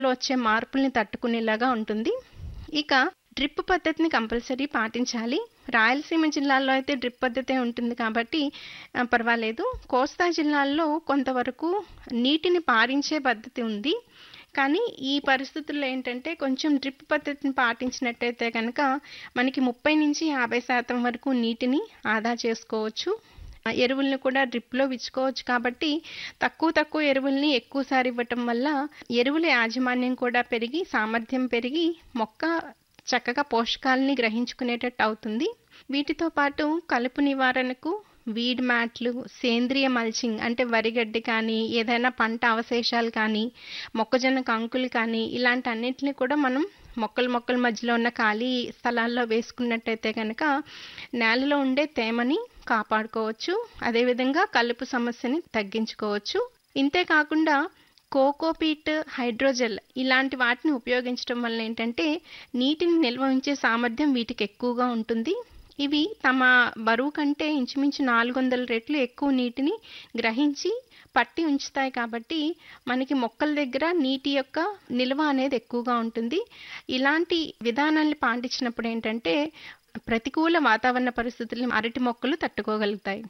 లో వచ్చే మార్పుల్ని తట్టుకునేలాగా ఉంటుంది ఇక డ్రిప్ పద్ధతిని కంపల్సరీ పాటించాలి రాయలసీమ జిల్లాల్లో అయితే డ్రిప్ పద్ధతే ఉంటుంది కాబట్టి ఆ, పర్వాలేదు కోస్తా జిల్లాల్లో కొంతవరకు నీటిని పారించే పద్ధతి ఉంది కానీ ఈ పరిస్థితుల్లో ఏంటంటే కొంచెం డ్రిప్ పద్ధతిని పాటించినట్టయితే కనుక మనకి ముప్పై నుంచి యాభై శాతం వరకు నీటిని ఆదా చేసుకోవచ్చు ఆ, ఎరువుల్ని కూడా డ్రిప్లో విచ్చుకోవచ్చు కాబట్టి తక్కువ తక్కువ ఎరువుల్ని ఎక్కువసారి ఇవ్వటం వల్ల ఎరువుల యాజమాన్యం కూడా పెరిగి సామర్థ్యం పెరిగి మొక్క చక్కగా పోషకాలని గ్రహించుకునేటట్టు అవుతుంది వీటితో పాటు కలుపు నివారణకు వీడ్ మ్యాట్లు సేంద్రియ మల్చింగ్ అంటే వరిగడ్డి కానీ ఏదైనా పంట అవశేషాలు కానీ మొక్కజొన్న కంకులు కానీ ఇలాంటి అన్నిటిని కూడా మనం మొక్కల మొక్కల మధ్యలో ఉన్న ఖాళీ స్థలాల్లో వేసుకున్నట్టయితే కనుక నేలలో ఉండే తేమని కాపాడుకోవచ్చు అదేవిధంగా కలుపు సమస్యని తగ్గించుకోవచ్చు ఇంతే కాకుండా కోకోపీట్ హైడ్రోజెల్ ఇలాంటి వాటిని ఉపయోగించడం వల్ల ఏంటంటే నీటిని నిల్వ ఉంచే సామర్థ్యం వీటికి ఎక్కువగా ఉంటుంది ఇవి తమ బరువు కంటే ఇంచుమించు నాలుగు వందల రెట్లు ఎక్కువ నీటిని గ్రహించి పట్టి ఉంచుతాయి కాబట్టి మనకి మొక్కల దగ్గర నీటి యొక్క నిల్వ అనేది ఎక్కువగా ఉంటుంది ఇలాంటి విధానాల్ని పాటించినప్పుడు ఏంటంటే ప్రతికూల వాతావరణ పరిస్థితుల్ని అరటి మొక్కలు తట్టుకోగలుగుతాయి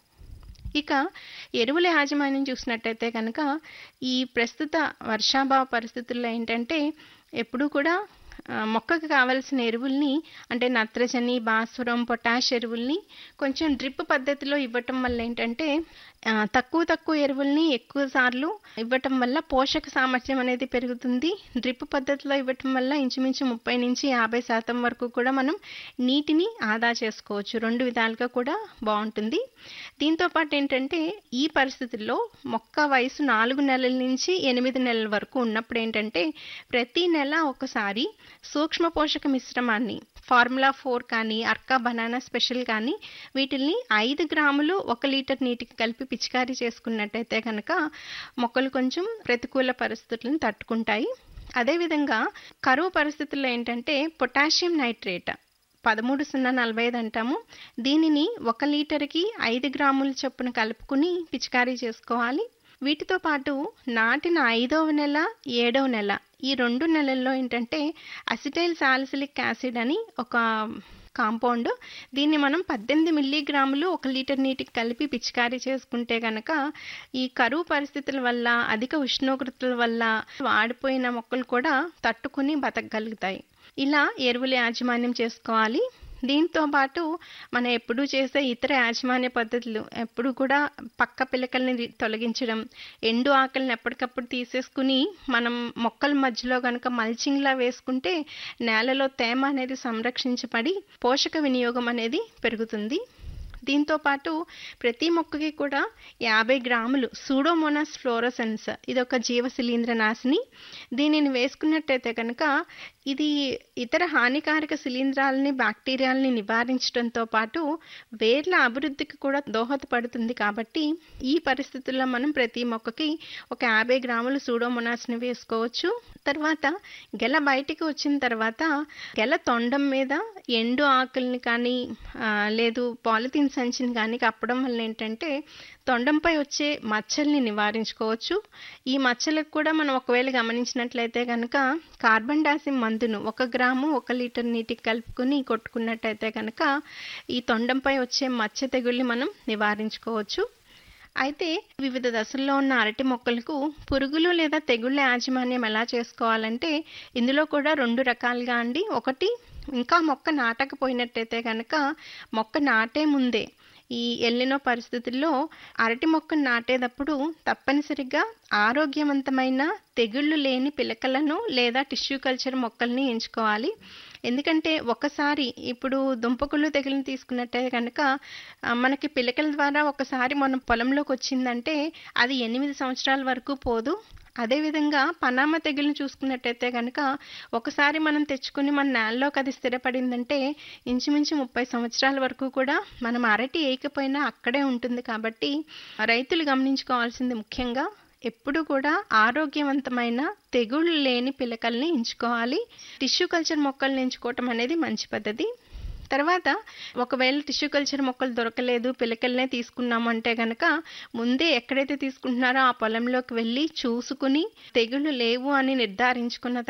ఇక ఎరువుల యాజమాన్యం చూసినట్టయితే కనుక ఈ ప్రస్తుత వర్షాభావ పరిస్థితుల్లో ఏంటంటే ఎప్పుడూ కూడా ఆ, మొక్కకు కావలసిన ఎరువుల్ని అంటే నత్రజని భాస్వరం పొటాష్ ఎరువుల్ని కొంచెం డ్రిప్ పద్ధతిలో ఇవ్వటం వల్ల ఏంటంటే ఆ, తక్కువ తక్కువ ఎరువుల్ని ఎక్కువ సార్లు ఇవ్వటం వల్ల పోషక సామర్థ్యం అనేది పెరుగుతుంది డ్రిప్ పద్ధతిలో ఇవ్వటం వల్ల ఇంచుమించు ముప్పై నుంచి యాభై శాతం వరకు కూడా మనం నీటిని ఆదా చేసుకోవచ్చు రెండు విధాలుగా కూడా బాగుంటుంది దీంతో పాటు ఏంటంటే ఈ పరిస్థితుల్లో మొక్క వయసు నాలుగు నెలల నుంచి ఎనిమిది నెలల వరకు ఉన్నప్పుడు ఏంటంటే ప్రతి నెల ఒకసారి సూక్ష్మ పోషక మిశ్రమాన్ని ఫార్ములా ఫోర్ కానీ అర్కా బనానా స్పెషల్ కానీ వీటిల్ని ఐదు గ్రాములు ఒక లీటర్ నీటికి కలిపి పిచికారీ చేసుకున్నట్టయితే కనుక మొక్కలు కొంచెం ప్రతికూల పరిస్థితులను తట్టుకుంటాయి అదేవిధంగా కరువు పరిస్థితుల్లో ఏంటంటే పొటాషియం నైట్రేట్ పదమూడు సున్నా నలభై ఐదు అంటాము దీనిని ఒక లీటర్కి ఐదు గ్రాముల చొప్పున కలుపుకుని పిచికారీ చేసుకోవాలి వీటితో పాటు నాటిన ఐదవ నెల ఏడవ నెల ఈ రెండు నెలల్లో ఏంటంటే అసిటైల్ సాలిసిలిక్ యాసిడ్ అని ఒక కాంపౌండ్ దీన్ని మనం పద్దెనిమిది మిల్లీగ్రాములు ఒక లీటర్ నీటికి కలిపి పిచికారీ చేసుకుంటే కనుక ఈ కరువు పరిస్థితుల వల్ల అధిక ఉష్ణోగ్రతల వల్ల వాడిపోయిన మొక్కలు కూడా తట్టుకుని బతకగలుగుతాయి ఇలా ఎరువుల యాజమాన్యం చేసుకోవాలి దీంతో పాటు మనం ఎప్పుడూ చేసే ఇతర యాజమాన్య పద్ధతులు ఎప్పుడు కూడా పక్క పిలకల్ని తొలగించడం ఎండు ఆకలిని ఎప్పటికప్పుడు తీసేసుకుని మనం మొక్కల మధ్యలో కనుక మల్చింగ్లా వేసుకుంటే నేలలో తేమ అనేది సంరక్షించబడి పోషక వినియోగం అనేది పెరుగుతుంది దీంతో పాటు ప్రతి మొక్కకి కూడా యాభై గ్రాములు సూడోమోనాస్ ఫ్లోరోసెన్స్ ఇది ఒక జీవ శిలీంద్ర నాశిని దీనిని వేసుకున్నట్టయితే కనుక ఇది ఇతర హానికారక శిలీంధ్రాలని బ్యాక్టీరియాలని నివారించడంతో పాటు వేర్ల అభివృద్ధికి కూడా దోహదపడుతుంది కాబట్టి ఈ పరిస్థితుల్లో మనం ప్రతి మొక్కకి ఒక యాభై గ్రాములు సూడోమోనాస్ని వేసుకోవచ్చు తర్వాత గెల బయటికి వచ్చిన తర్వాత గెల తొండం మీద ఎండు ఆకుల్ని కానీ ఆ, లేదు పాలిథిన్ సంచిని కానీ కప్పడం వల్ల ఏంటంటే తొండంపై వచ్చే మచ్చల్ని నివారించుకోవచ్చు ఈ మచ్చలకు కూడా మనం ఒకవేళ గమనించినట్లయితే కనుక కార్బన్ డాసిమ్ మందును ఒక గ్రాము ఒక లీటర్ నీటికి కలుపుకుని కొట్టుకున్నట్టయితే కనుక ఈ తొండంపై వచ్చే మచ్చ తెగుల్ని మనం నివారించుకోవచ్చు అయితే వివిధ దశల్లో ఉన్న అరటి మొక్కలకు పురుగులు లేదా తెగుళ్ళ యాజమాన్యం ఎలా చేసుకోవాలంటే ఇందులో కూడా రెండు రకాలుగా అండి ఒకటి ఇంకా మొక్క నాటకపోయినట్టయితే కనుక మొక్క నాటే ముందే ఈ ఎల్లినో పరిస్థితుల్లో అరటి మొక్కను నాటేటప్పుడు తప్పనిసరిగా ఆరోగ్యవంతమైన తెగుళ్ళు లేని పిలకలను లేదా టిష్యూ కల్చర్ మొక్కల్ని ఎంచుకోవాలి ఎందుకంటే ఒకసారి ఇప్పుడు దుంపకుళ్ళు తెగులను తీసుకున్నట్టే కనుక ఆ, మనకి పిలకల ద్వారా ఒకసారి మన పొలంలోకి వచ్చిందంటే అది ఎనిమిది సంవత్సరాల వరకు పోదు అదేవిధంగా పనామ తెగులను చూసుకున్నట్టయితే కనుక ఒకసారి మనం తెచ్చుకుని మన నేలలోకి అది స్థిరపడిందంటే ఇంచుమించు ముప్పై సంవత్సరాల వరకు కూడా మనం అరటి ఏకపోయినా అక్కడే ఉంటుంది కాబట్టి రైతులు గమనించుకోవాల్సింది ముఖ్యంగా ఎప్పుడు కూడా ఆరోగ్యవంతమైన తెగుళ్ళు లేని పిలకల్ని ఎంచుకోవాలి టిష్యూ కల్చర్ మొక్కల్ని ఎంచుకోవటం అనేది మంచి పద్ధతి తర్వాత ఒకవేళ టిష్యూ కల్చర్ మొక్కలు దొరకలేదు పిలకలనే తీసుకున్నాము అంటే గనక ముందే ఎక్కడైతే తీసుకుంటున్నారో ఆ పొలంలోకి వెళ్ళి చూసుకుని తెగుళ్ళు లేవు అని నిర్ధారించుకున్న